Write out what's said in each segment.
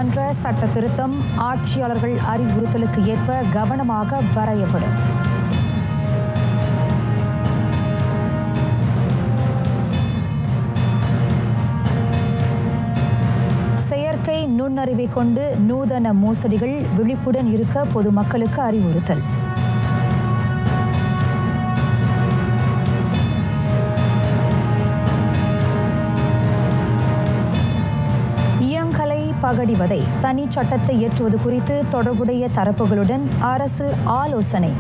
நீதிமன்ற சட்ட திருத்தம் ஆட்சியாளர்கள் அறிவுறுத்தலுக்கு ஏற்ப கவனமாக வரையப்படும் செயற்கை நுண்ணறிவை கொண்டு நூதன மோசடிகள் விழிப்புடன் இருக்க பொதுமக்களுக்கு அறிவுறுத்தல் இயங்கலை பகடிவதை தனி சட்டத்தை இயற்றுவது குறித்து தொடர்புடைய தரப்புகளுடன் அரசு ஆலோசனை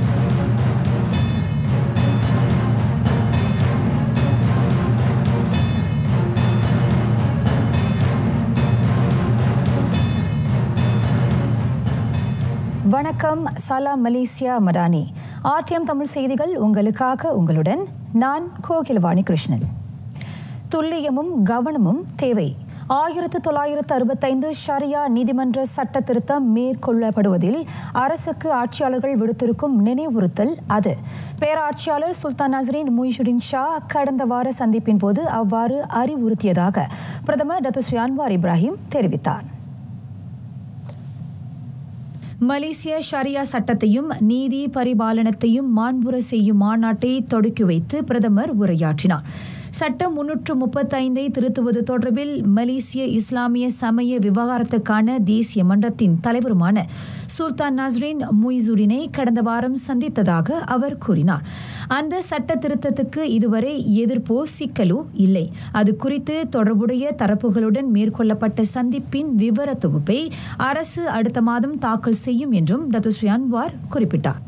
வணக்கம் சலாம் மலேசியா மடானி ஆர்டிஎம் தமிழ் செய்திகள் உங்களுக்காக உங்களுடன் நான் கோகிலவாணி கிருஷ்ணன் துல்லியமும் கவனமும் தேவை ஆயிரத்து தொள்ளாயிரத்து அறுபத்தைந்து ஷரியா நீதிமன்ற சட்ட திருத்தம் மேற்கொள்ளப்படுவதில் அரசுக்கு ஆட்சியாளர்கள் விடுத்திருக்கும் நினைவுறுத்தல் அது பேராட்சியாளர் சுல்தான் நஸ்ரீன் முயிஷுடின் ஷா கடந்த வார சந்திப்பின் போது அவ்வாறு அறிவுறுத்தியதாக பிரதமர் டத்து அன்வார் இப்ராஹிம் தெரிவித்தார் மலேசிய ஷரியா சட்டத்தையும் நீதி பரிபாலனத்தையும் மாண்புற செய்யும் மாநாட்டை தொடக்கி வைத்து பிரதமர் உரையாற்றினார் சட்டம் முன்னூற்று முப்பத்தைந்தை திருத்துவது தொடர்பில் மலேசிய இஸ்லாமிய சமய விவகாரத்துக்கான தேசிய மன்றத்தின் தலைவருமான சுல்தான் நஸ்ரீன் முய்சுடினை கடந்த வாரம் சந்தித்ததாக அவர் கூறினார் அந்த சட்ட திருத்தத்துக்கு இதுவரை எதிர்ப்போ சிக்கலோ இல்லை அது குறித்து தொடர்புடைய தரப்புகளுடன் மேற்கொள்ளப்பட்ட சந்திப்பின் விவர தொகுப்பை அரசு அடுத்த மாதம் தாக்கல் செய்யும் என்றும் டத்து அன்வார் குறிப்பிட்டார்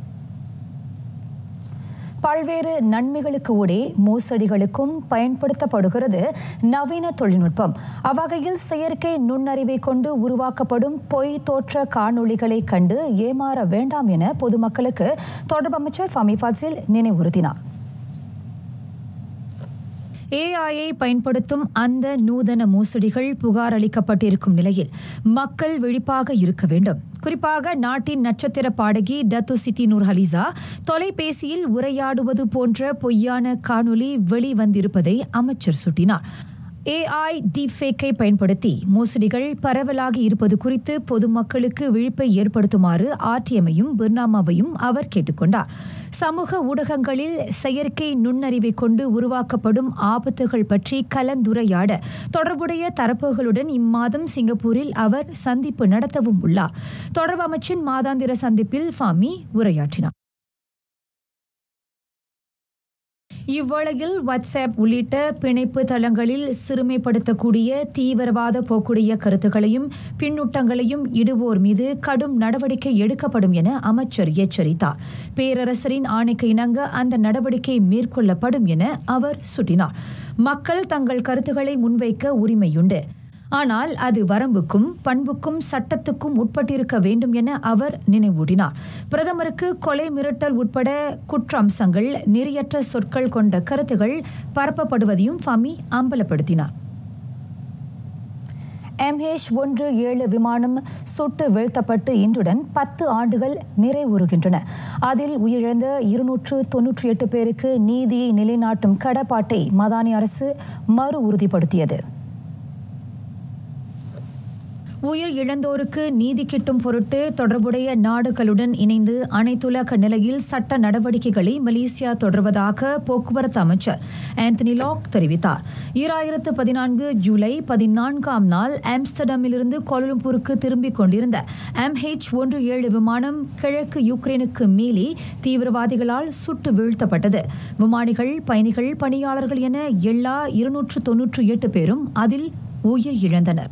பல்வேறு நன்மைகளுக்கு ஊடே மோசடிகளுக்கும் பயன்படுத்தப்படுகிறது நவீன தொழில்நுட்பம் அவ்வகையில் செயற்கை நுண்ணறிவை கொண்டு உருவாக்கப்படும் பொய் தோற்ற காணொளிகளை கண்டு ஏமாற வேண்டாம் என பொதுமக்களுக்கு தொடர்பு அமைச்சர் ஃபமி ஃபாசில் நினைவுறுத்தினார் ஏஐயை பயன்படுத்தும் அந்த நூதன மோசடிகள் புகார் அளிக்கப்பட்டிருக்கும் நிலையில் மக்கள் விழிப்பாக இருக்க வேண்டும் குறிப்பாக நாட்டின் நட்சத்திர பாடகி டத்து சித்தி நூர் ஹலிசா தொலைபேசியில் உரையாடுவது போன்ற பொய்யான காணொலி வெளிவந்திருப்பதை அமைச்சர் சுட்டினார் ஏஐ டீஃபேக்கை பயன்படுத்தி மோசடிகள் பரவலாகி இருப்பது குறித்து பொதுமக்களுக்கு விழிப்பை ஏற்படுத்துமாறு ஆர்டிஎம்மையும் பிர்னாமாவையும் அவர் கேட்டுக்கொண்டார் சமூக ஊடகங்களில் செயற்கை நுண்ணறிவை கொண்டு உருவாக்கப்படும் ஆபத்துகள் பற்றி கலந்துரையாட தொடர்புடைய தரப்புகளுடன் இம்மாதம் சிங்கப்பூரில் அவர் சந்திப்பு நடத்தவும் உள்ளார் தொடர்பு அமைச்சின் மாதாந்திர சந்திப்பில் ஃபாமி உரையாற்றினார் இவ்வேளையில் வாட்ஸ்அப் உள்ளிட்ட பிணைப்பு தளங்களில் சிறுமைப்படுத்தக்கூடிய தீவிரவாத போக்குடைய கருத்துக்களையும் பின்னூட்டங்களையும் இடுவோர் மீது கடும் நடவடிக்கை எடுக்கப்படும் என அமைச்சர் எச்சரித்தார் பேரரசரின் ஆணைக்கு இணங்க அந்த நடவடிக்கை மேற்கொள்ளப்படும் என அவர் சுட்டினார் மக்கள் தங்கள் கருத்துக்களை முன்வைக்க உரிமையுண்டு ஆனால் அது வரம்புக்கும் பண்புக்கும் சட்டத்துக்கும் உட்பட்டிருக்க வேண்டும் என அவர் நினைவூட்டினார் பிரதமருக்கு கொலை மிரட்டல் உட்பட குற்ற அம்சங்கள் நெறியற்ற சொற்கள் கொண்ட கருத்துகள் பரப்பப்படுவதையும் ஃபமி அம்பலப்படுத்தினார் எம்ஹெச் ஒன்று ஏழு விமானம் சுட்டு வீழ்த்தப்பட்டு இன்றுடன் பத்து ஆண்டுகள் நிறைவுறுகின்றன அதில் உயிரிழந்த இருநூற்று தொன்னூற்றி எட்டு பேருக்கு நீதியை நிலைநாட்டும் கடப்பாட்டை மதானி அரசு மறு உறுதிப்படுத்தியது உயிர் இழந்தோருக்கு நீதி கிட்டும் பொருட்டு தொடர்புடைய நாடுகளுடன் இணைந்து அனைத்துலக நிலையில் சட்ட நடவடிக்கைகளை மலேசியா தொடர்வதாக போக்குவரத்து அமைச்சர் ஆந்தனி லாக் தெரிவித்தார் ஈராயிரத்து பதினான்கு ஜூலை பதினான்காம் நாள் ஆம்ஸ்டர்டாமிலிருந்து கோலம்பூருக்கு திரும்பிக் கொண்டிருந்த எம்ஹெச் ஒன்று ஏழு விமானம் கிழக்கு யுக்ரைனுக்கு மேலே தீவிரவாதிகளால் சுட்டு வீழ்த்தப்பட்டது விமானிகள் பயணிகள் பணியாளர்கள் என எல்லா இருநூற்று தொன்னூற்றி எட்டு பேரும் அதில் உயிர் இழந்தனர்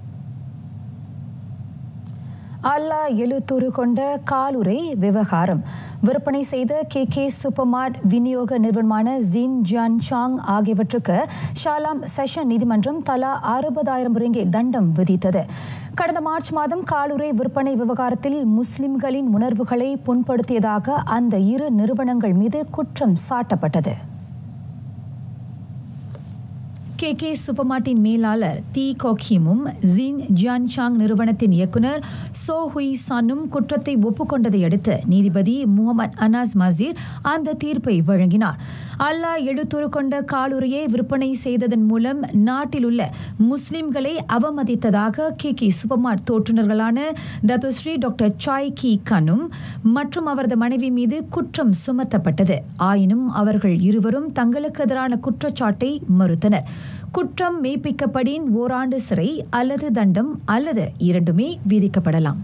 அல்லா எழுத்துரு கொண்ட காலுரை விவகாரம் விற்பனை செய்த கே கே சூப்பர்மார்ட் விநியோக நிறுவனமான ஜின் ஜான் சாங் ஆகியவற்றுக்கு ஷாலாம் செஷன் நீதிமன்றம் தலா அறுபதாயிரம் ரிங்கே தண்டம் விதித்தது கடந்த மார்ச் மாதம் காலுரை விற்பனை விவகாரத்தில் முஸ்லிம்களின் உணர்வுகளை புண்படுத்தியதாக அந்த இரு நிறுவனங்கள் மீது குற்றம் சாட்டப்பட்டது கே கே சூப்பர்மார்ட்டின் மேலாளர் தி கோக்ஹிமும் ஜின் ஜியான் சாங் நிறுவனத்தின் இயக்குனர் சோ ஹுய் சானும் குற்றத்தை ஒப்புக்கொண்டதை அடுத்து நீதிபதி முகமது அனாஸ் மசீர் அந்த தீர்ப்பை வழங்கினார் அல்லாஹ் எழுத்துரு கொண்ட காலுரையை விற்பனை செய்ததன் மூலம் நாட்டில் உள்ள முஸ்லிம்களை அவமதித்ததாக கே கே சூப்பர்மார்ட் தோற்றுநர்களான டத்துஸ்ரீ டாக்டர் சாய் கி கனும் மற்றும் அவரது மனைவி மீது குற்றம் சுமத்தப்பட்டது ஆயினும் அவர்கள் இருவரும் தங்களுக்கு எதிரான குற்றச்சாட்டை மறுத்தனர் குற்றம் மெய்ப்பிக்கப்படின் ஓராண்டு சிறை அல்லது தண்டம் அல்லது இரண்டுமே விதிக்கப்படலாம்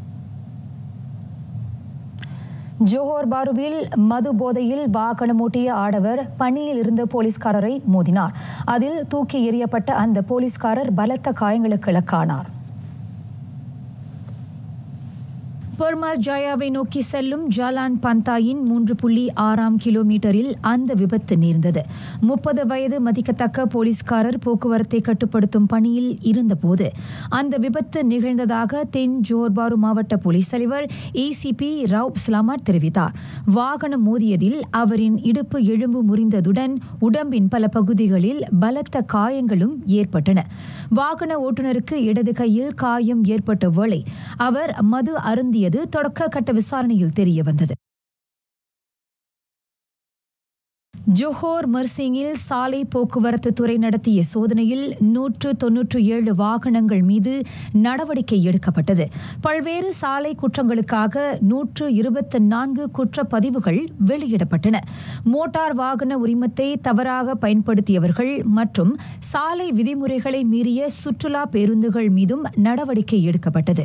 ஜோஹர் பாருவில் மது போதையில் வாகனமூட்டிய ஆடவர் பணியில் இருந்த போலீஸ்காரரை மோதினார் அதில் தூக்கி எறியப்பட்ட அந்த போலீஸ்காரர் பலத்த காயங்களுக்கு இலக்கானார் பொர்மாஸ் ஜாயாவை நோக்கி செல்லும் ஜாலான் பந்தாயின் மூன்று புள்ளி ஆறாம் கிலோமீட்டரில் அந்த விபத்து நேர்ந்தது முப்பது வயது மதிக்கத்தக்க போலீஸ்காரர் போக்குவரத்தை கட்டுப்படுத்தும் பணியில் இருந்தபோது அந்த விபத்து நிகழ்ந்ததாக தென் ஜோர்பாரு மாவட்ட போலீஸ் தலைவர் ஏசிபி ரவுப் ஸ்லாமாட் தெரிவித்தார் வாகனம் மோதியதில் அவரின் இடுப்பு எலும்பு முறிந்ததுடன் உடம்பின் பல பகுதிகளில் பலத்த காயங்களும் ஏற்பட்டன வாகன ஓட்டுநருக்கு இடது கையில் காயம் ஏற்பட்ட வேளை அவர் மது அருந்தியது தொடக்க கட்ட விசாரணையில் தெரிய வந்தது ஜோஹோர் மர்சிங்கில் சாலை போக்குவரத்து துறை நடத்திய சோதனையில் நூற்று தொன்னூற்று ஏழு வாகனங்கள் மீது நடவடிக்கை எடுக்கப்பட்டது பல்வேறு சாலை குற்றங்களுக்காக நூற்று இருபத்தி நான்கு குற்றப்பதிவுகள் வெளியிடப்பட்டன மோட்டார் வாகன உரிமத்தை தவறாக பயன்படுத்தியவர்கள் மற்றும் சாலை விதிமுறைகளை மீறிய சுற்றுலா பேருந்துகள் மீதும் நடவடிக்கை எடுக்கப்பட்டது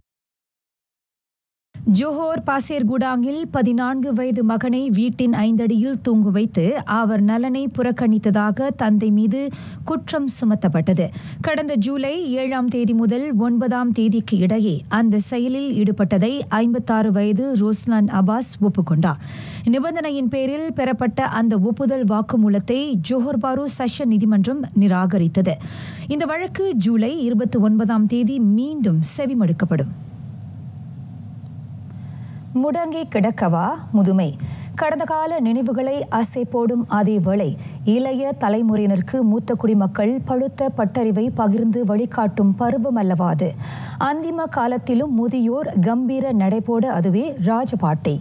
ஜோஹோர் பாசேர்குடாங்கில் பதினான்கு வயது மகனை வீட்டின் ஐந்தடியில் தூங்கு வைத்து அவர் நலனை புறக்கணித்ததாக தந்தை மீது குற்றம் சுமத்தப்பட்டது கடந்த ஜூலை ஏழாம் தேதி முதல் ஒன்பதாம் தேதிக்கு இடையே அந்த செயலில் ஈடுபட்டதை ஐம்பத்தாறு வயது ரோஸ்லான் அபாஸ் ஒப்புக்கொண்டார் நிபந்தனையின் பேரில் பெறப்பட்ட அந்த ஒப்புதல் வாக்குமூலத்தை ஜோஹர் பாரு செஷன் நீதிமன்றம் நிராகரித்தது இந்த வழக்கு ஜூலை இருபத்தி ஒன்பதாம் தேதி மீண்டும் செவிமடுக்கப்படும் முடங்கி கிடக்கவா முதுமை கடந்த கால நினைவுகளை அசை போடும் அதே வேளை இளைய தலைமுறையினருக்கு மூத்த குடிமக்கள் பழுத்த பட்டறிவை பகிர்ந்து வழிகாட்டும் பருவம் அல்லவா அது அந்திம காலத்திலும் முதியோர் கம்பீர நடைபோட அதுவே ராஜபாட்டை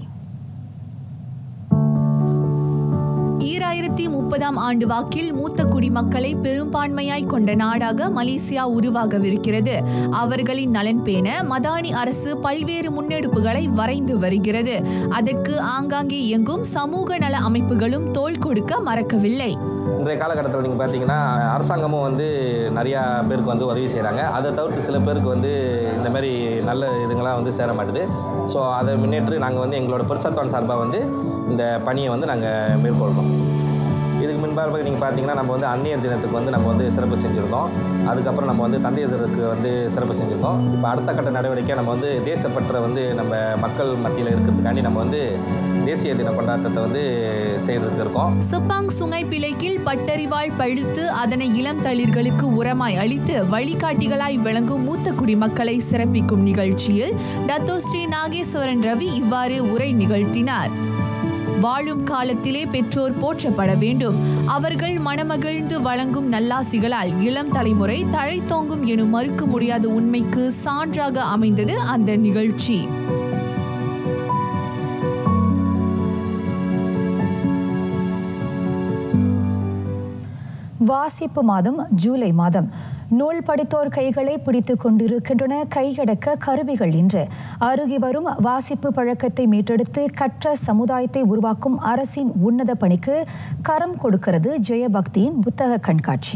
ஈராயிரத்தி முப்பதாம் ஆண்டு வாக்கில் மூத்த குடிமக்களை பெரும்பான்மையாய் கொண்ட நாடாக மலேசியா உருவாகவிருக்கிறது அவர்களின் நலன் பேண மதானி அரசு பல்வேறு முன்னெடுப்புகளை வரைந்து வருகிறது அதற்கு ஆங்காங்கே இயங்கும் சமூக நல அமைப்புகளும் தோள் கொடுக்க மறக்கவில்லை இன்றைய காலகட்டத்தில் நீங்கள் பார்த்தீங்கன்னா அரசாங்கமும் வந்து நிறையா பேருக்கு வந்து உதவி செய்கிறாங்க அதை தவிர்த்து சில பேருக்கு வந்து இந்த மாதிரி நல்ல இதுங்களாம் வந்து சேர மாட்டுது ஸோ அதை முன்னேற்று நாங்கள் வந்து எங்களோட பெருசத்வான் சார்பாக வந்து இந்த பணியை வந்து நாங்கள் மேற்கொள்கிறோம் இதுக்கு முன்பாக நீங்கள் பார்த்தீங்கன்னா நம்ம வந்து அந்நியர் தினத்துக்கு வந்து நம்ம வந்து சிறப்பு செஞ்சுருக்கோம் அதுக்கப்புறம் நம்ம வந்து தந்தையர் தினத்துக்கு வந்து சிறப்பு செஞ்சுருக்கோம் இப்போ அடுத்த கட்ட நடவடிக்கை நம்ம வந்து தேசப்பற்றை வந்து நம்ம மக்கள் மத்தியில் இருக்கிறதுக்காண்டி நம்ம வந்து தேசிய தின கொண்டாட்டத்தை வந்து செய்கிறதுக்கு இருக்கோம் செப்பாங் சுங்கை பிழைக்கில் பட்டறிவாள் பழுத்து அதனை இளம் தளிர்களுக்கு உரமாய் அளித்து வழிகாட்டிகளாய் விளங்கும் மூத்த குடிமக்களை சிறப்பிக்கும் நிகழ்ச்சியில் டத்தோ ஸ்ரீ நாகேஸ்வரன் ரவி இவ்வாறு உரை நிகழ்த்தினார் வாழும் காலத்திலே பெற்றோர் போற்றப்பட வேண்டும் அவர்கள் மனமகிழ்ந்து வழங்கும் நல்லாசிகளால் இளம் தலைமுறை தழைத்தோங்கும் எனும் மறுக்க முடியாத உண்மைக்கு சான்றாக அமைந்தது அந்த நிகழ்ச்சி வாசிப்பு மாதம் ஜூலை மாதம் நூல் படித்தோர் கைகளை பிடித்துக் கொண்டிருக்கின்றன கையடக்க கருவிகள் என்று அருகி வரும் வாசிப்பு பழக்கத்தை மீட்டெடுத்து கற்ற சமுதாயத்தை உருவாக்கும் அரசின் உன்னத பணிக்கு கரம் கொடுக்கிறது ஜெயபக்தியின் புத்தக கண்காட்சி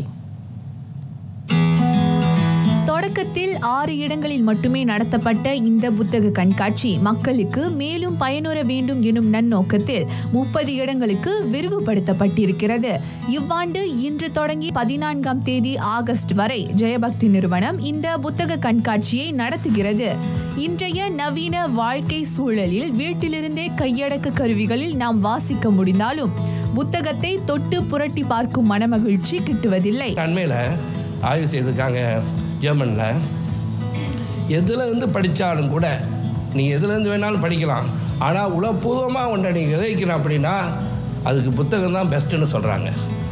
தொடக்கத்தில் ஆறு இடங்களில் மட்டுமே நடத்தப்பட்ட இந்த புத்தக கண்காட்சி மக்களுக்கு மேலும் பயனுற வேண்டும் எனும் நன்னோக்கத்தில் முப்பது இடங்களுக்கு விரிவுபடுத்தப்பட்டிருக்கிறது இவ்வாண்டு இன்று தொடங்கி பதினான்காம் தேதி ஆகஸ்ட் வரை ஜெயபக்தி நிறுவனம் இந்த புத்தக கண்காட்சியை நடத்துகிறது இன்றைய நவீன வாழ்க்கை சூழலில் வீட்டிலிருந்தே கையடக்க கருவிகளில் நாம் வாசிக்க முடிந்தாலும் புத்தகத்தை தொட்டு புரட்டி பார்க்கும் மனமகிழ்ச்சி கிட்டுவதில்லை அண்மையில் ஆய்வு செய்திருக்காங்க ஜெர்மனில் எதுலேருந்து படித்தாலும் கூட நீ எதுலேருந்து வேணாலும் படிக்கலாம் ஆனால் உளப்பூர்வமாக ஒன்றை நீ விதைக்கணும் அப்படின்னா அதுக்கு புத்தகம் தான் பெஸ்ட்டுன்னு சொல்கிறாங்க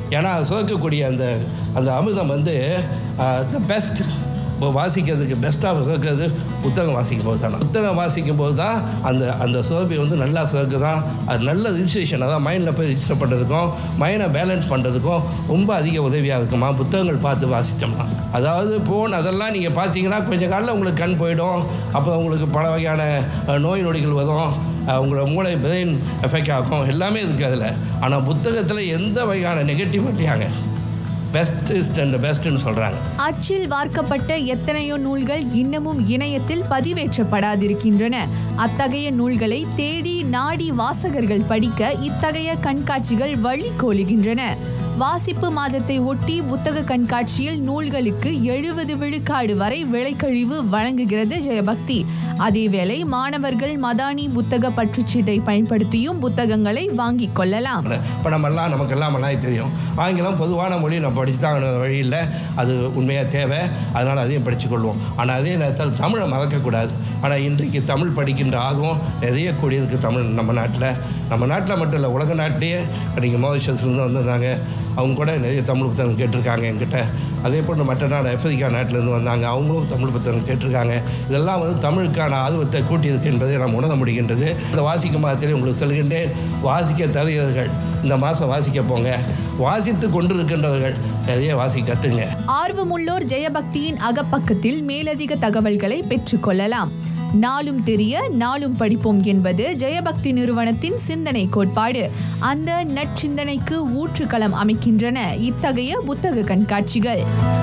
ஏன்னா அது சுவைக்கக்கூடிய அந்த அந்த அமிர்தம் வந்து த பெஸ்ட் இப்போ வாசிக்கிறதுக்கு பெஸ்ட்டாக சுவைக்கிறது புத்தகம் வாசிக்கும் போது தான் புத்தகம் வாசிக்கும் போது தான் அந்த அந்த சுவைப்பை வந்து நல்லா சுவைக்கு தான் அது நல்ல ரிஜிஸ்ட்ரேஷன் அதான் மைண்டில் போய் ரிஜிஸ்டர் பண்ணுறதுக்கும் மைண்டை பேலன்ஸ் பண்ணுறதுக்கும் ரொம்ப அதிக உதவியாக இருக்குமா புத்தகங்கள் பார்த்து வாசித்தோம்னா அதாவது ஃபோன் அதெல்லாம் நீங்கள் பார்த்தீங்கன்னா கொஞ்சம் காலில் உங்களுக்கு கண் போயிடும் அப்போ உங்களுக்கு பல வகையான அஹ், நோய் நொடிகள் வரும் அஹ், உங்களோட மூளை பிரெயின் எஃபெக்ட் ஆகும் எல்லாமே இருக்குது அதில் ஆனால் புத்தகத்தில் எந்த வகையான நெகட்டிவ் இல்லையாங்க பெஸ்ட் அண்ட் பெஸ்ட்டுன்னு சொல்கிறாங்க அச்சில் வார்க்கப்பட்ட எத்தனையோ நூல்கள் இன்னமும் இணையத்தில் பதிவேற்றப்படாதிருக்கின்றன அத்தகைய நூல்களை தேடி நாடி வாசகர்கள் படிக்க இத்தகைய கண்காட்சிகள் வழிகோலுகின்றன வாசிப்பு மாதத்தை ஒட்டி புத்தக கண்காட்சியில் நூல்களுக்கு எழுபது விழுக்காடு வரை விலைக்கழிவு வழங்குகிறது ஜெயபக்தி அதேவேளை மாணவர்கள் மதானி புத்தக பற்றுச்சீட்டை பயன்படுத்தியும் புத்தகங்களை வாங்கிக் கொள்ளலாம் இப்போ நம்மெல்லாம் நமக்கெல்லாம் நல்லா தெரியும் ஆங்கிலம் பொதுவான மொழி நம்ம படித்து தான் வழியில் அது உண்மையாக தேவை அதனால் அதையும் படித்துக்கொள்வோம் ஆனால் அதே நேரத்தில் தமிழை மறக்கக்கூடாது ஆனால் இன்றைக்கு தமிழ் படிக்கின்ற ஆர்வம் நிறைய கூடியதுக்கு தமிழ் நம்ம நாட்டில் நம்ம நாட்டில் மட்டும் இல்லை உலக நாட்டிலேயே இன்றைக்கி மோரிஷஸ்லேருந்து வந்திருந்தாங்க அவங்க கூட நிறைய தமிழ் புத்தகம் கேட்டிருக்காங்க என்கிட்ட அதே போல் மற்ற நாடு ஆப்பிரிக்கா நாட்டிலேருந்து வந்தாங்க அவங்களும் தமிழ் புத்தகம் கேட்டிருக்காங்க இதெல்லாம் வந்து தமிழுக்கான ஆர்வத்தை கூட்டியிருக்கு என்பதை நாம் உணர முடிகின்றது இந்த வாசிக்கும் மாதத்திலே உங்களுக்கு சொல்கின்றேன் வாசிக்க தவிரவர்கள் இந்த மாதம் வாசிக்க போங்க வாசித்து கொண்டிருக்கின்றவர்கள் நிறைய வாசிக்க கற்றுங்க ஆர்வமுள்ளோர் ஜெயபக்தியின் அகப்பக்கத்தில் மேலதிக தகவல்களை பெற்றுக்கொள்ளலாம் நாளும் தெரிய நாளும் படிப்போம் என்பது ஜெயபக்தி நிறுவனத்தின் சிந்தனை கோட்பாடு அந்த நற்சிந்தனைக்கு ஊற்றுக்களம் அமைக்கின்றன இத்தகைய புத்தக கண்காட்சிகள்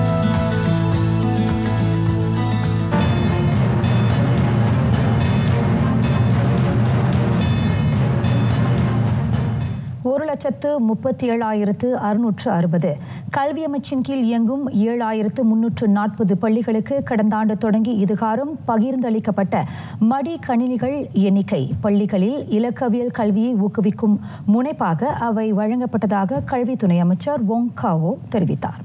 ஒரு லட்சத்து முப்பத்தி ஏழாயிரத்து அறுநூற்று அறுபது கல்வி அமைச்சின் கீழ் இயங்கும் ஏழாயிரத்து முன்னூற்று நாற்பது பள்ளிகளுக்கு கடந்த ஆண்டு தொடங்கி இதுகாரும் பகிர்ந்தளிக்கப்பட்ட மடி கணினிகள் எண்ணிக்கை பள்ளிகளில் இலக்கவியல் கல்வியை ஊக்குவிக்கும் முனைப்பாக அவை வழங்கப்பட்டதாக கல்வி துணை அமைச்சர் வோங்காவோ தெரிவித்தார்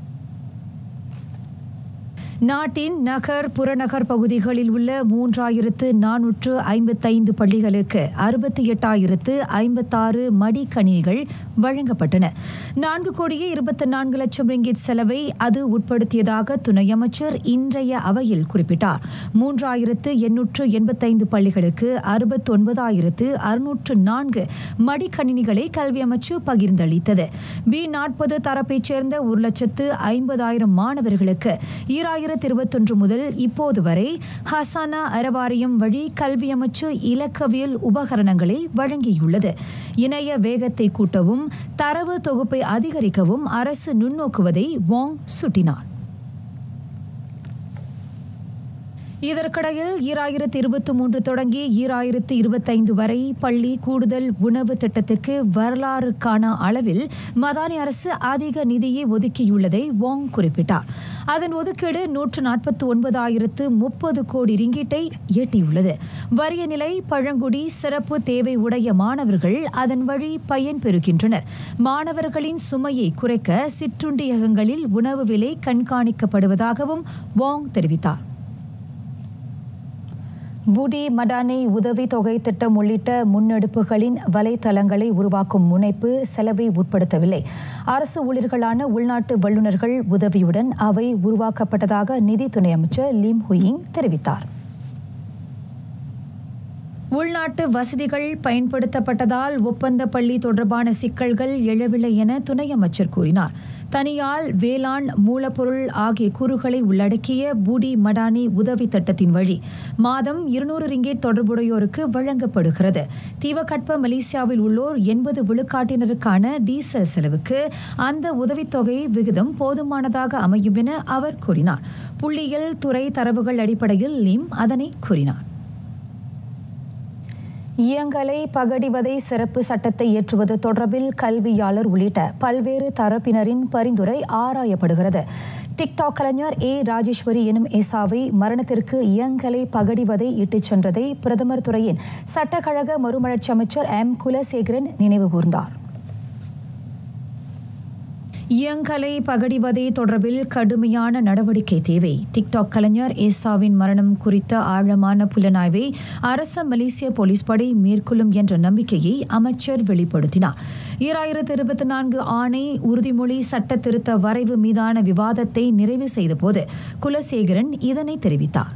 நாட்டின் நகர் புறநகர் பகுதிகளில் உள்ள மூன்றாயிரத்து நானூற்று ஐம்பத்தைந்து பள்ளிகளுக்கு அறுபத்தி எட்டாயிரத்து ஐம்பத்தாறு மடிக்கணினிகள் வழங்கப்பட்டன நான்கு கோடியே இருபத்தி நான்கு லட்சம் ரிங்கிட் செலவை அது உட்படுத்தியதாக துணை அமைச்சர் இன்றைய அவையில் குறிப்பிட்டார் மூன்றாயிரத்து எண்ணூற்று எண்பத்தைந்து பள்ளிகளுக்கு அறுபத்தொன்பதாயிரத்து அறுநூற்று நான்கு மடிக்கணினிகளை கல்வி அமைச்சு பகிர்ந்தளித்தது பி நாற்பது தரப்பைச் சேர்ந்த ஒரு லட்சத்து ஐம்பதாயிரம் மாணவர்களுக்கு ஈராயிரத்து இருபத்தொன்று முதல் இப்போது வரை ஹசானா அறவாரியம் வழி கல்வி அமைச்சு இலக்கவியல் உபகரணங்களை வழங்கியுள்ளது இணைய வேகத்தை கூட்டவும் தரவு தொகுப்பை அதிகரிக்கவும் அரசு நுண்ணோக்குவதை வாங் சுட்டினார் இதற்கிடையில் ஈராயிரத்து இருபத்தி மூன்று தொடங்கி ஈராயிரத்து இருபத்தைந்து வரை பள்ளி கூடுதல் உணவு திட்டத்துக்கு வரலாறுக்கான அளவில் மதானி அரசு அதிக நிதியை ஒதுக்கியுள்ளதை வாங் குறிப்பிட்டார் அதன் ஒதுக்கீடு நூற்று நாற்பத்தி ஒன்பதாயிரத்து முப்பது கோடி ரிங்கீட்டை எட்டியுள்ளது வறிய நிலை பழங்குடி சிறப்பு தேவை உடைய மாணவர்கள் அதன் வழி பயன் பெறுகின்றனர் மாணவர்களின் சுமையை குறைக்க சிற்றுண்டியகங்களில் உணவு விலை கண்காணிக்கப்படுவதாகவும் வாங் தெரிவித்தார் புடி மடானி உதவித்தொகை திட்டம் உள்ளிட்ட முன்னெடுப்புகளின் வலைத்தளங்களை உருவாக்கும் முனைப்பு செலவை உட்படுத்தவில்லை அரசு ஊழியர்களான உள்நாட்டு வல்லுநர்கள் உதவியுடன் அவை உருவாக்கப்பட்டதாக நிதி துணை அமைச்சர் லிம் ஹுயிங் தெரிவித்தார் உள்நாட்டு வசதிகள் பயன்படுத்தப்பட்டதால் ஒப்பந்த பள்ளி தொடர்பான சிக்கல்கள் எழவில்லை என துணை அமைச்சர் கூறினார் தனியால் வேளாண் மூலப்பொருள் ஆகிய கூறுகளை உள்ளடக்கிய பூடி மடானி உதவி திட்டத்தின் வழி மாதம் இருநூறு ரிங்கேட் தொடர்புடையோருக்கு வழங்கப்படுகிறது தீவக்கட்ப மலேசியாவில் உள்ளோர் எண்பது விழுக்காட்டினருக்கான டீசல் செலவுக்கு அந்த உதவித்தொகை விகிதம் போதுமானதாக அமையும் என அவர் கூறினார் புள்ளியியல் துறை தரவுகள் அடிப்படையில் லிம் அதனை கூறினார் இயங்கலை பகடிவதை சிறப்பு சட்டத்தை இயற்றுவது தொடர்பில் கல்வியாளர் உள்ளிட்ட பல்வேறு தரப்பினரின் பரிந்துரை ஆராயப்படுகிறது டிக்டாக் கலைஞர் ஏ ராஜேஸ்வரி எனும் ஏசாவை மரணத்திற்கு இயங்கலை பகடிவதை இட்டுச் சென்றதை பிரதமர் துறையின் சட்டக்கழக மறுமலர்ச்சி அமைச்சர் எம் குலசேகரன் நினைவு கூர்ந்தார் இயங்கலை பகடிவதை தொடர்பில் கடுமையான நடவடிக்கை தேவை டிக்டாக் கலைஞர் ஏசாவின் மரணம் குறித்த ஆழமான புலனாய்வை அரச மலேசிய போலீஸ் படை மேற்கொள்ளும் என்ற நம்பிக்கையை அமைச்சர் வெளிப்படுத்தினார் ஈராயிரத்து இருபத்தி நான்கு ஆணை உறுதிமொழி சட்ட திருத்த வரைவு மீதான விவாதத்தை நிறைவு செய்தபோது குலசேகரன் இதனை தெரிவித்தார்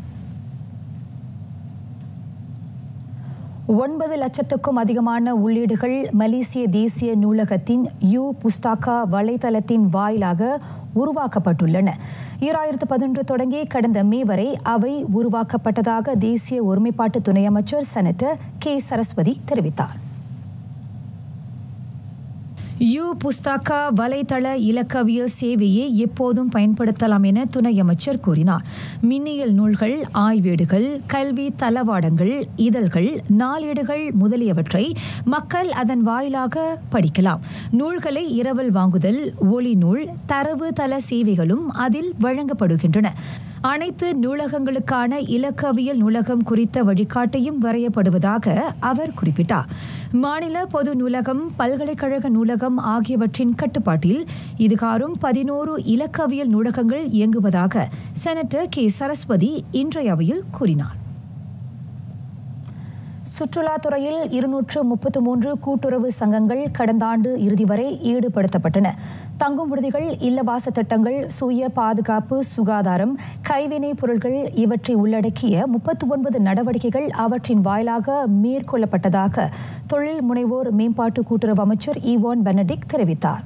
ஒன்பது லட்சத்துக்கும் அதிகமான உள்ளீடுகள் மலேசிய தேசிய நூலகத்தின் யூ புஸ்தாகா வலைதளத்தின் வாயிலாக உருவாக்கப்பட்டுள்ளன ஈராயிரத்து பதினொன்று தொடங்கி கடந்த மே வரை அவை உருவாக்கப்பட்டதாக தேசிய ஒருமைப்பாட்டு துணை அமைச்சர் செனட்டர் கே சரஸ்வதி தெரிவித்தார் யூ புஸ்தாகா வலைதள இலக்கவியல் சேவையை எப்போதும் பயன்படுத்தலாம் என துணை அமைச்சர் கூறினார் மின்னியல் நூல்கள் ஆய்வேடுகள் கல்வி தளவாடங்கள் இதழ்கள் நாளேடுகள் முதலியவற்றை மக்கள் அதன் வாயிலாக படிக்கலாம் நூல்களை இரவல் வாங்குதல் ஒளி நூல் தரவு தள சேவைகளும் அதில் வழங்கப்படுகின்றன அனைத்து நூலகங்களுக்கான இலக்கவியல் நூலகம் குறித்த வழிகாட்டியும் வரையப்படுவதாக அவர் குறிப்பிட்டார் மாநில பொது நூலகம் பல்கலைக்கழக நூலகம் ஆகியவற்றின் கட்டுப்பாட்டில் இதுகாரும் பதினோரு இலக்கவியல் நூலகங்கள் இயங்குவதாக செனட்டர் கே சரஸ்வதி இன்றைய அவையில் கூறினார் சுற்றுலாத்துறையில் இருநூற்று முப்பத்து மூன்று கூட்டுறவு சங்கங்கள் கடந்த ஆண்டு இறுதி வரை ஈடுபடுத்தப்பட்டன தங்கும் விடுதிகள் இல்லவாச திட்டங்கள் சுய பாதுகாப்பு சுகாதாரம் கைவினைப் பொருட்கள் இவற்றை உள்ளடக்கிய முப்பத்து ஒன்பது நடவடிக்கைகள் அவற்றின் வாயிலாக மேற்கொள்ளப்பட்டதாக தொழில் முனைவோர் மேம்பாட்டு கூட்டுறவு அமைச்சர் ஈவான் பெனடிக் தெரிவித்தார்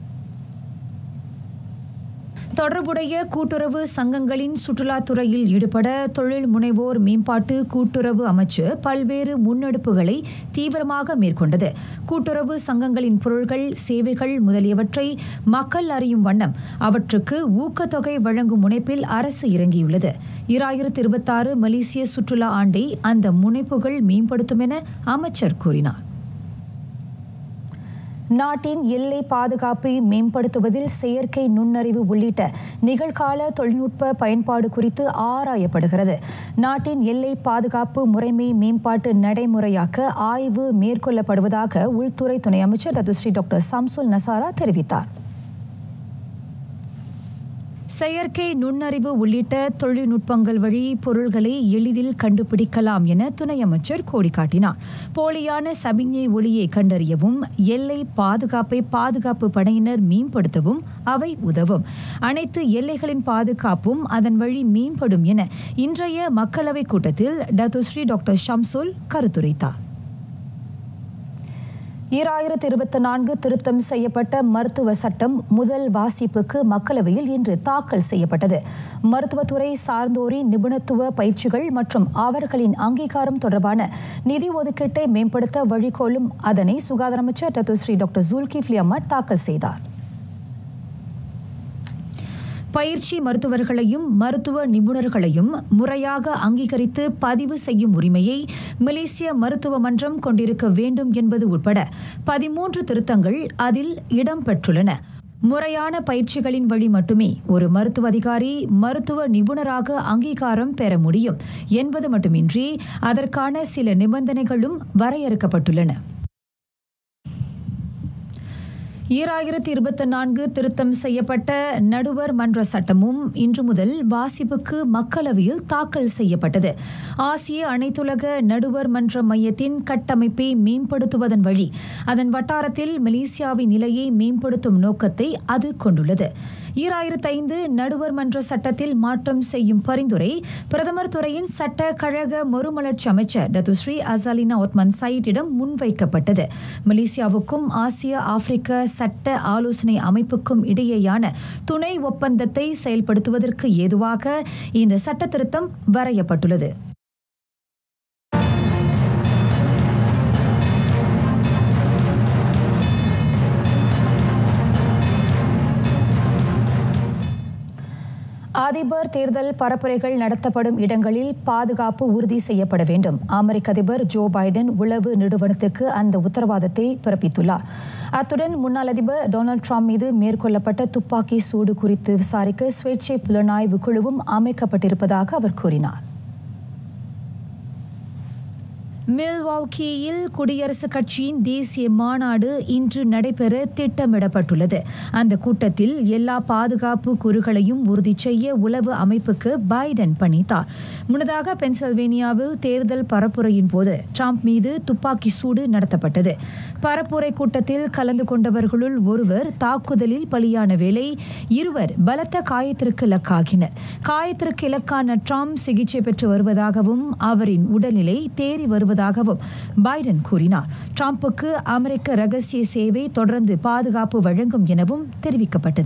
தொடர்புடைய கூட்டுறவு சங்கங்களின் சுற்றுலாத்துறையில் ஈடுபட தொழில் முனைவோர் மேம்பாட்டு கூட்டுறவு அமைச்சு பல்வேறு முன்னெடுப்புகளை தீவிரமாக மேற்கொண்டது கூட்டுறவு சங்கங்களின் பொருள்கள் சேவைகள் முதலியவற்றை மக்கள் அறியும் வண்ணம் அவற்றுக்கு ஊக்கத்தொகை வழங்கும் முனைப்பில் அரசு இறங்கியுள்ளது இராயிரத்து இருபத்தாறு மலேசிய சுற்றுலா ஆண்டை அந்த முனைப்புகள் மேம்படுத்தும் என அமைச்சர் கூறினார் நாட்டின் எல்லை பாதுகாப்பை மேம்படுத்துவதில் செயற்கை நுண்ணறிவு உள்ளிட்ட நிகழ்கால தொழில்நுட்ப பயன்பாடு குறித்து ஆராயப்படுகிறது நாட்டின் எல்லை பாதுகாப்பு முறைமை மேம்பாட்டு நடைமுறையாக்க ஆய்வு மேற்கொள்ளப்படுவதாக உள்துறை துணை அமைச்சர் ரதுஸ்ரீ டாக்டர் சம்சுல் நசாரா தெரிவித்தார் செயற்கை நுண்ணறிவு உள்ளிட்ட தொழில்நுட்பங்கள் வழி பொருள்களை எளிதில் கண்டுபிடிக்கலாம் என துணை அமைச்சர் கோடி காட்டினார் போலியான சமிஞ்ஞை ஒளியை கண்டறியவும் எல்லை பாதுகாப்பை பாதுகாப்பு படையினர் மேம்படுத்தவும் அவை உதவும் அனைத்து எல்லைகளின் பாதுகாப்பும் அதன் வழி மேம்படும் என இன்றைய மக்களவைக் கூட்டத்தில் டத்துஸ்ரீ டாக்டர் ஷம்சுல் கருத்துரைத்தார் ஈராயிரத்து இருபத்தி நான்கு திருத்தம் செய்யப்பட்ட மருத்துவ சட்டம் முதல் வாசிப்புக்கு மக்களவையில் இன்று தாக்கல் செய்யப்பட்டது மருத்துவத்துறை சார்ந்தோரின் நிபுணத்துவ பயிற்சிகள் மற்றும் அவர்களின் அங்கீகாரம் தொடர்பான நிதி ஒதுக்கீட்டை மேம்படுத்த வழிகோலும் அதனை சுகாதார அமைச்சர் டத்துஸ்ரீ டாக்டர் ஜூல்கிஃப்லி அஹ்மத் தாக்கல் செய்தார் பயிற்சி மருத்துவர்களையும் மருத்துவ நிபுணர்களையும் முறையாக அங்கீகரித்து பதிவு செய்யும் உரிமையை மலேசிய மருத்துவ மன்றம் கொண்டிருக்க வேண்டும் என்பது உட்பட பதிமூன்று திருத்தங்கள் அதில் இடம்பெற்றுள்ளன முறையான பயிற்சிகளின் வழி மட்டுமே ஒரு மருத்துவ அதிகாரி மருத்துவ நிபுணராக அங்கீகாரம் பெற முடியும் என்பது மட்டுமின்றி அதற்கான சில நிபந்தனைகளும் வரையறுக்கப்பட்டுள்ளன ஈராயிரத்தி இருபத்தி நான்கு திருத்தம் செய்யப்பட்ட நடுவர் மன்ற சட்டமும் இன்று முதல் வாசிப்புக்கு மக்களவையில் தாக்கல் செய்யப்பட்டது ஆசிய அனைத்துலக நடுவர் மன்ற மையத்தின் கட்டமைப்பை மேம்படுத்துவதன் வழி அதன் வட்டாரத்தில் மலேசியாவின் நிலையை மேம்படுத்தும் நோக்கத்தை அது கொண்டுள்ளது ஈராயிரத்து ஐந்து நடுவர் மன்ற சட்டத்தில் மாற்றம் செய்யும் பரிந்துரை பிரதமர் துறையின் சட்ட கழக மறுமலர்ச்சி அமைச்சர் டத்துஸ்ரீ அசாலினா ஒத்மன் சயிட்டிடம் முன்வைக்கப்பட்டது மலேசியாவுக்கும் ஆசிய ஆப்பிரிக்க சட்ட ஆலோசனை அமைப்புக்கும் இடையேயான துணை ஒப்பந்தத்தை செயல்படுத்துவதற்கு ஏதுவாக இந்த சட்ட திருத்தம் வரையப்பட்டுள்ளது அதிபர் தேர்தல் பரப்புரைகள் நடத்தப்படும் இடங்களில் பாதுகாப்பு உறுதி செய்யப்பட வேண்டும் அமெரிக்க அதிபர் ஜோ பைடன் உளவு நிறுவனத்துக்கு அந்த உத்தரவாதத்தை பிறப்பித்துள்ளார் அத்துடன் முன்னாள் அதிபர் டொனால்டு ட்ரம்ப் மீது மேற்கொள்ளப்பட்ட துப்பாக்கி சூடு குறித்து விசாரிக்க சுயேட்சை புலனாய்வு குழுவும் அமைக்கப்பட்டிருப்பதாக அவர் கூறினார் மில்வாக்கியில் குடியரசுக் கட்சியின் தேசிய மாநாடு இன்று நடைபெற திட்டமிடப்பட்டுள்ளது அந்த கூட்டத்தில் எல்லா பாதுகாப்பு கூறுகளையும் உறுதி செய்ய உளவு அமைப்புக்கு பைடன் பணித்தார் முன்னதாக பென்சில்வேனியாவில் தேர்தல் பரப்புரையின் போது ட்ரம்ப் மீது துப்பாக்கி சூடு நடத்தப்பட்டது பரப்புரை கூட்டத்தில் கலந்து கொண்டவர்களுள் ஒருவர் தாக்குதலில் பலியான வேளை இருவர் பலத்த காயத்திற்கு இலக்காகினர் காயத்திற்கு இலக்கான ட்ரம்ப் சிகிச்சை பெற்று வருவதாகவும் அவரின் உடல்நிலை தேறி வருவதாகவும் பைடன் கூறினார் ட்ரம்புக்கு அமெரிக்க ரகசிய சேவை தொடர்ந்து பாதுகாப்பு வழங்கும் எனவும் தெரிவிக்கப்பட்டது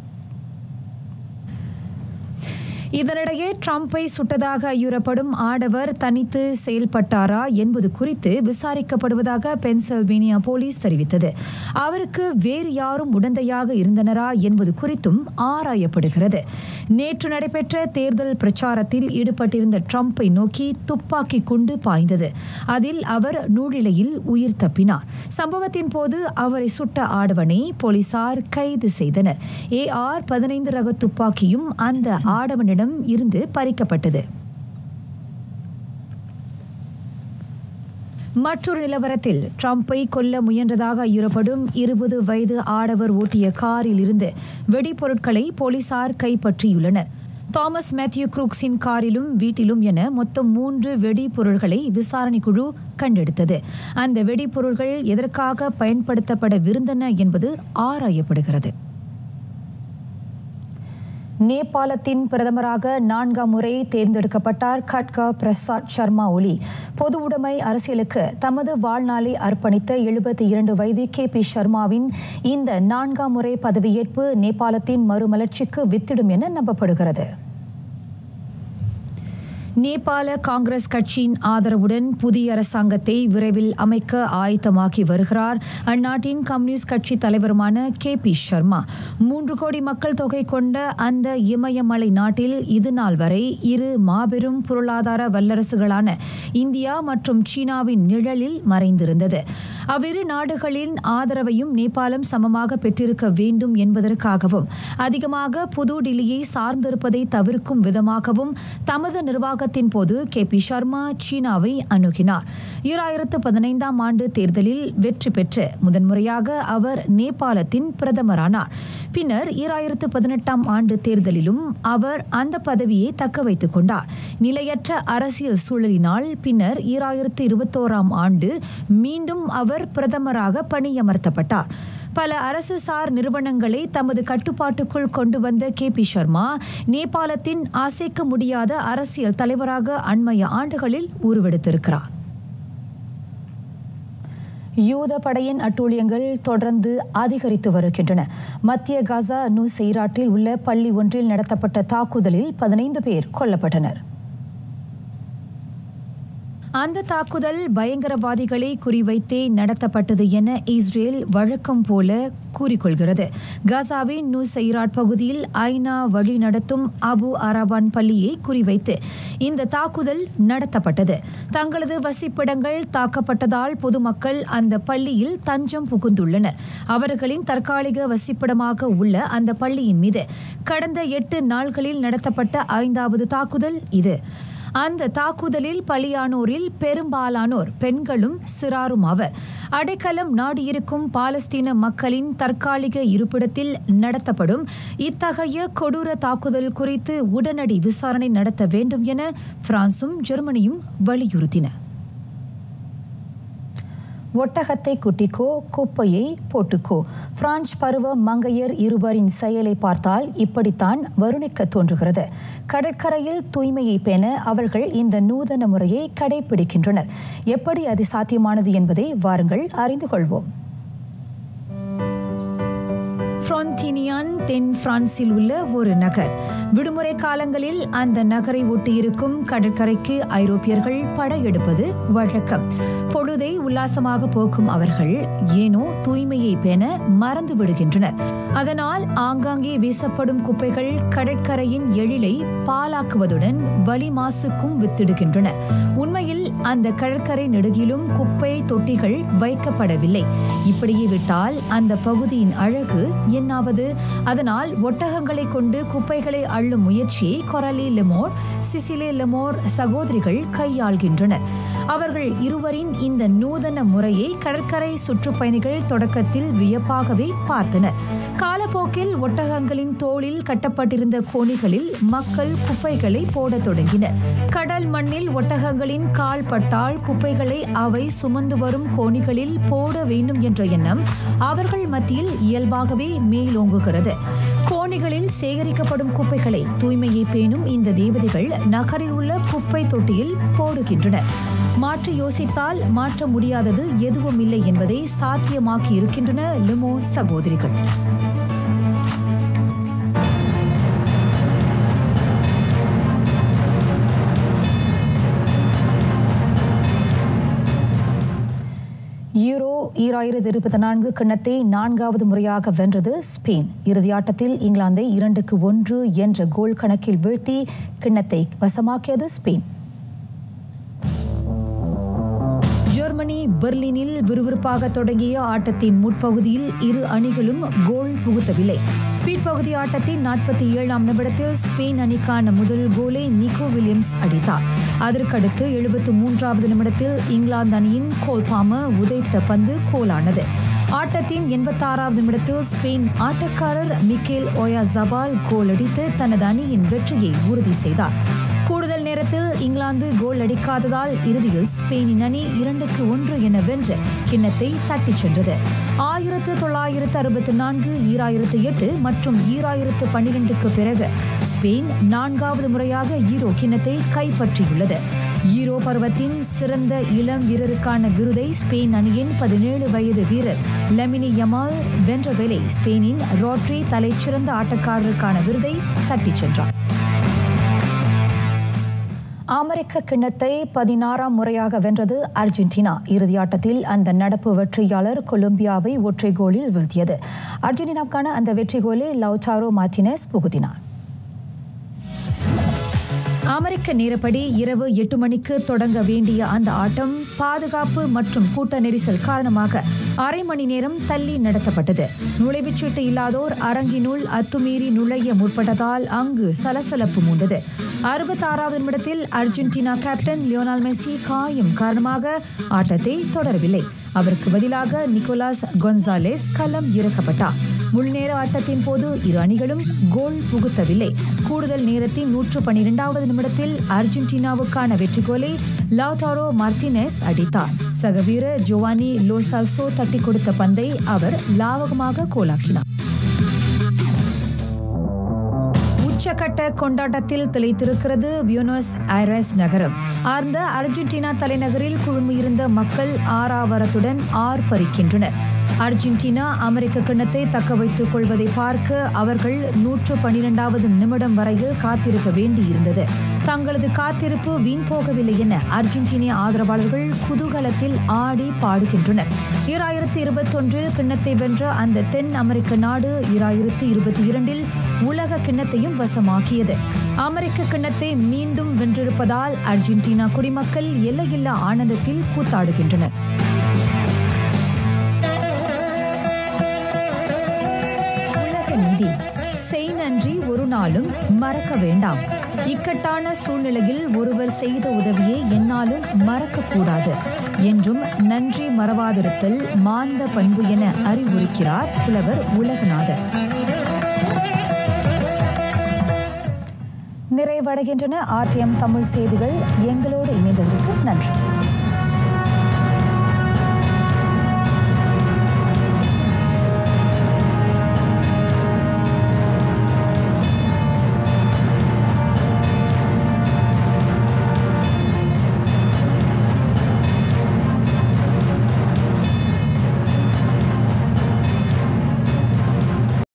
இதனிடையே ட்ரம்பை சுட்டதாக ஐயுறப்படும் ஆடவர் தனித்து செயல்பட்டாரா என்பது குறித்து விசாரிக்கப்படுவதாக பென்சில்வேனியா போலீஸ் தெரிவித்தது அவருக்கு வேறு யாரும் உடந்தையாக இருந்தனரா என்பது குறித்தும் ஆராயப்படுகிறது நேற்று நடைபெற்ற தேர்தல் பிரச்சாரத்தில் ஈடுபட்டிருந்த ட்ரம்பை நோக்கி துப்பாக்கி குண்டு பாய்ந்தது அதில் அவர் நூழிலையில் உயிர் தப்பினார் சம்பவத்தின் போது அவரை சுட்ட ஆடவனை போலீசார் கைது செய்தனர் ஏ ஆர் பதினைந்து ரக துப்பாக்கியும் அந்த ஆடவனிடம் இருந்து பறிக்கப்பட்டது மற்றொரு நிலவரத்தில் ட்ரம்பை கொல்ல முயன்றதாக ஐயுறப்படும் இருபது வயது ஆடவர் ஓட்டிய காரில் இருந்து வெடிபொருட்களை போலீசார் கைப்பற்றியுள்ளனர் தாமஸ் மேத்யூ குரூக்ஸின் காரிலும் வீட்டிலும் என மொத்தம் மூன்று வெடிபொருள்களை விசாரணை குழு கண்டெடுத்தது அந்த வெடிபொருள்கள் எதற்காக பயன்படுத்தப்படவிருந்தன என்பது ஆராயப்படுகிறது நேபாளத்தின் பிரதமராக நான்காம் முறை தேர்ந்தெடுக்கப்பட்டார் கட்கா பிரசாத் சர்மா ஒலி பொது உடைமை அரசியலுக்கு தமது வாழ்நாளை அர்ப்பணித்த எழுபத்தி இரண்டு வயது கே பி சர்மாவின் இந்த நான்காம் முறை பதவியேற்பு நேபாளத்தின் மறுமலர்ச்சிக்கு வித்திடும் என நம்பப்படுகிறது நேபாள காங்கிரஸ் கட்சியின் ஆதரவுடன் புதிய அரசாங்கத்தை விரைவில் அமைக்க ஆயத்தமாக்கி வருகிறார் அந்நாட்டின் கம்யூனிஸ்ட் கட்சி தலைவருமான கே பி சர்மா மூன்று கோடி மக்கள் தொகை கொண்ட அந்த இமயமலை நாட்டில் இது நாள் வரை இரு மாபெரும் பொருளாதார வல்லரசுகளான இந்தியா மற்றும் சீனாவின் நிழலில் மறைந்திருந்தது அவ்விரு நாடுகளின் ஆதரவையும் நேபாளம் சமமாக பெற்றிருக்க வேண்டும் என்பதற்காகவும் அதிகமாக புது டில்லியை சார்ந்திருப்பதை தவிர்க்கும் விதமாகவும் தமது நிர்வாகத்தின் போது கே பி சர்மா சீனாவை அணுகினார் ஈராயிரத்து பதினைந்தாம் ஆண்டு தேர்தலில் வெற்றி பெற்று முதன்முறையாக அவர் நேபாளத்தின் பிரதமரானார் பின்னர் ஈராயிரத்து பதினெட்டாம் ஆண்டு தேர்தலிலும் அவர் அந்த பதவியை தக்க வைத்துக் கொண்டார் நிலையற்ற அரசியல் சூழலினால் பின்னர் ஈராயிரத்து இருபத்தோராம் ஆண்டு மீண்டும் அவர் பிரதமராக பணியமர்த்தப்பட்டார் பல அரசு சார் நிறுவனங்களை தமது கட்டுப்பாட்டுக்குள் கொண்டு வந்த கே பி சர்மா நேபாளத்தின் அசைக்க முடியாத அரசியல் தலைவராக அண்மைய ஆண்டுகளில் உருவெடுத்திருக்கிறார் யூத படையின் அட்டூழியங்கள் தொடர்ந்து அதிகரித்து வருகின்றன மத்திய காசா நூ செய்ராட்டில் உள்ள பள்ளி ஒன்றில் நடத்தப்பட்ட தாக்குதலில் பதினைந்து பேர் கொல்லப்பட்டனர் அந்த தாக்குதல் பயங்கரவாதிகளை குறிவைத்தே நடத்தப்பட்டது என இஸ்ரேல் வழக்கம் போல கூறிக்கொள்கிறது காசாவின் நூ சைராட் பகுதியில் ஐநா வழி நடத்தும் அபு அரபான் பள்ளியை குறிவைத்து இந்த தாக்குதல் நடத்தப்பட்டது தங்களது வசிப்பிடங்கள் தாக்கப்பட்டதால் பொதுமக்கள் அந்த பள்ளியில் தஞ்சம் புகுந்துள்ளனர் அவர்களின் தற்காலிக வசிப்பிடமாக உள்ள அந்த பள்ளியின் மீது கடந்த எட்டு நாள்களில் நடத்தப்பட்ட ஐந்தாவது தாக்குதல் இது அந்த தாக்குதலில் பலியானோரில் பெரும்பாலானோர் பெண்களும் சிறாரும் ஆவர் அடைக்கலம் நாடியிருக்கும் பாலஸ்தீன மக்களின் தற்காலிக இருப்பிடத்தில் நடத்தப்படும் இத்தகைய கொடூர தாக்குதல் குறித்து உடனடி விசாரணை நடத்த வேண்டும் என பிரான்சும் ஜெர்மனியும் வலியுறுத்தின ஒட்டகத்தை குட்டிக்கோ குப்பையை போட்டுக்கோ பிரான்ஸ் பருவ மங்கையர் இருவரின் செயலை பார்த்தால் இப்படித்தான் வருணிக்க தோன்றுகிறது கடற்கரையில் தூய்மையை பேண அவர்கள் இந்த நூதன முறையை கடைபிடிக்கின்றனர் எப்படி அது சாத்தியமானது என்பதை வாருங்கள் அறிந்து கொள்வோம் ஃப்ரான்டினியான் தென் பிரான்சில் உள்ள ஒரு நகர் விடுமுறை காலங்களில் அந்த நகரை ஒட்டியிருக்கும் கடற்கரைக்கு ஐரோப்பியர்கள் படையெடுப்பது வழக்கம் பொழுதை உல்லாசமாக போக்கும் அவர்கள் ஏனோ தூய்மையை பேண மறந்து விடுகின்றனர் அதனால் ஆங்காங்கே வீசப்படும் குப்பைகள் கடற்கரையின் எழிலை பாலாக்குவதுடன் வலி மாசுக்கும் வித்திடுகின்றன உண்மையில் அந்த கடற்கரை நெடுகிலும் குப்பை தொட்டிகள் வைக்கப்படவில்லை இப்படியே விட்டால் அந்த பகுதியின் அழகு என்னாவது அதனால் ஒட்டகங்களை கொண்டு குப்பைகளை அள்ளும் முயற்சியை கொரலி லெமோர் சிசிலே லெமோர் சகோதரிகள் கையாள்கின்றனர் அவர்கள் இருவரின் இந்த நூதன முறையை கடற்கரை சுற்றுப்பயணிகள் தொடக்கத்தில் வியப்பாகவே பார்த்தனர் காலப்போக்கில் ஒட்டகங்களின் தோளில் கட்டப்பட்டிருந்த கோணிகளில் மக்கள் குப்பைகளை போடத் தொடங்கினர் கடல் மண்ணில் ஒட்டகங்களின் கால் பட்டால் குப்பைகளை அவை சுமந்து வரும் கோணிகளில் போட வேண்டும் என்ற எண்ணம் அவர்கள் மத்தியில் இயல்பாகவே மேலோங்குகிறது கோணிகளில் சேகரிக்கப்படும் குப்பைகளை தூய்மையை பேணும் இந்த தேவதைகள் நகரில் உள்ள குப்பை தொட்டியில் போடுகின்றனர் மாற்றி யோசித்தால் மாற்ற முடியாதது எதுவும் இல்லை என்பதை சாத்தியமாக்கி இருக்கின்றன லிமோ சகோதரிகள் யூரோ ஈராயிரத்து இருபத்தி நான்கு கிண்ணத்தை நான்காவது முறையாக வென்றது ஸ்பெயின் இறுதியாட்டத்தில் இங்கிலாந்தை இரண்டுக்கு ஒன்று என்ற கோல் கணக்கில் வீழ்த்தி கிண்ணத்தை வசமாக்கியது ஸ்பெயின் ஜெர்மனி பெர்லினில் விறுவிறுப்பாக தொடங்கிய ஆட்டத்தின் முற்பகுதியில் இரு அணிகளும் கோல் புகுத்தவில்லை பிற்பகுதி ஆட்டத்தின் நாற்பத்தி ஏழாம் நிமிடத்தில் ஸ்பெயின் அணிக்கான முதல் கோலை நிக்கோ வில்லியம்ஸ் அடித்தார் அதற்கடுத்து எழுபத்து மூன்றாவது நிமிடத்தில் இங்கிலாந்து அணியின் கோல்பாம உதைத்த பந்து கோலானது ஆட்டத்தின் எண்பத்தாறாவது நிமிடத்தில் ஸ்பெயின் ஆட்டக்காரர் மிக்கேல் ஓயாசபால் கோல் அடித்து தனது அணியின் வெற்றியை உறுதி செய்தார் கூடுதல் நேரத்தில் இங்கிலாந்து கோல் அடிக்காததால் இறுதியில் ஸ்பெயினின் அணி இரண்டுக்கு ஒன்று என வென்று கிண்ணத்தை தட்டிச் சென்றது ஆயிரத்து தொள்ளாயிரத்து அறுபத்தி நான்கு ஈராயிரத்து எட்டு மற்றும் ஈராயிரத்து பன்னிரெண்டுக்கு பிறகு ஸ்பெயின் நான்காவது முறையாக ஈரோ கிண்ணத்தை கைப்பற்றியுள்ளது ஈரோ பருவத்தின் சிறந்த இளம் வீரருக்கான விருதை ஸ்பெயின் அணியின் பதினேழு வயது வீரர் லெமினி யமால் வென்ற வேளை ஸ்பெயினின் ரோட்ரி தலைச்சிறந்த ஆட்டக்காரருக்கான விருதை தட்டிச் சென்றார் அமெரிக்க கிண்ணத்தை பதினாறாம் முறையாக வென்றது அர்ஜென்டினா இறுதியாட்டத்தில் அந்த நடப்பு வெற்றியாளர் கொலம்பியாவை ஒற்றை கோலில் வீழ்த்தியது அர்ஜென்டினாவுக்கான அந்த வெற்றி கோலை லவ்டாரோ மார்டினஸ் புகுத்தினார் அமெரிக்க நேரப்படி இரவு எட்டு மணிக்கு தொடங்க வேண்டிய அந்த ஆட்டம் பாதுகாப்பு மற்றும் கூட்ட நெரிசல் காரணமாக அரை மணி நேரம் தள்ளி நடத்தப்பட்டது நுழைவுச்சீட்டு இல்லாதோர் அரங்கினுள் அத்துமீறி நுழைய முற்பட்டதால் அங்கு சலசலப்பு மூண்டது அறுபத்தாறாவது நிமிடத்தில் அர்ஜென்டினா கேப்டன் லியோனால் மெஸ்ஸி காயம் காரணமாக ஆட்டத்தை தொடரவில்லை அவருக்கு பதிலாக நிக்கோலாஸ் கொன்சாலேஸ் களம் இறக்கப்பட்டார் முழுநேர ஆட்டத்தின் போது இரு அணிகளும் கோல் புகுத்தவில்லை கூடுதல் நேரத்தின் நூற்று பன்னிரெண்டாவது நிமிடத்தில் அர்ஜென்டினாவுக்கான வெற்றி கோலை லாவ்டாரோ மார்டினெஸ் அடித்தார் சக வீரர் ஜோவானி லோசால்சோ தட்டி கொடுத்த பந்தை அவர் லாவகமாக கோலாக்கினார் உச்சக்கட்ட கொண்டாட்டத்தில் திளைத்திருக்கிறது பியூனஸ் ஐரஸ் நகரம் அந்த அர்ஜென்டினா தலைநகரில் குழுமியிருந்த மக்கள் ஆறாவரத்துடன் ஆர்ப்பரிக்கின்றனர் அர்ஜென்டினா அமெரிக்க கிண்ணத்தை தக்க வைத்துக் கொள்வதை பார்க்க அவர்கள் நூற்று பனிரெண்டாவது நிமிடம் வரையில் காத்திருக்க வேண்டியிருந்தது தங்களது காத்திருப்பு வீண் போகவில்லை என அர்ஜென்டினிய ஆதரவாளர்கள் குதூகலத்தில் ஆடி பாடுகின்றனர் ஈராயிரத்தி இருபத்தொன்றில் கிண்ணத்தை வென்ற அந்த தென் அமெரிக்க நாடு ஈராயிரத்தி இருபத்தி இரண்டில் உலக கிண்ணத்தையும் வசமாக்கியது அமெரிக்க கிண்ணத்தை மீண்டும் வென்றிருப்பதால் அர்ஜென்டினா குடிமக்கள் எல்லையில்லா ஆனந்தத்தில் கூத்தாடுகின்றனர் உலக நீதி செய் நன்றி ஒரு நாளும் மறக்க வேண்டாம் இக்கட்டான சூழ்நிலையில் ஒருவர் செய்த உதவியை என்னாலும் மறக்கக்கூடாது என்றும் நன்றி மறவாதிருத்தல் மாந்த பண்பு என அறிவுறுக்கிறார் புலவர் உலகநாதர் நிறைவடைகின்றன ஆர்டிஎம் தமிழ் செய்திகள் எங்களோடு இணைந்ததற்கு நன்றி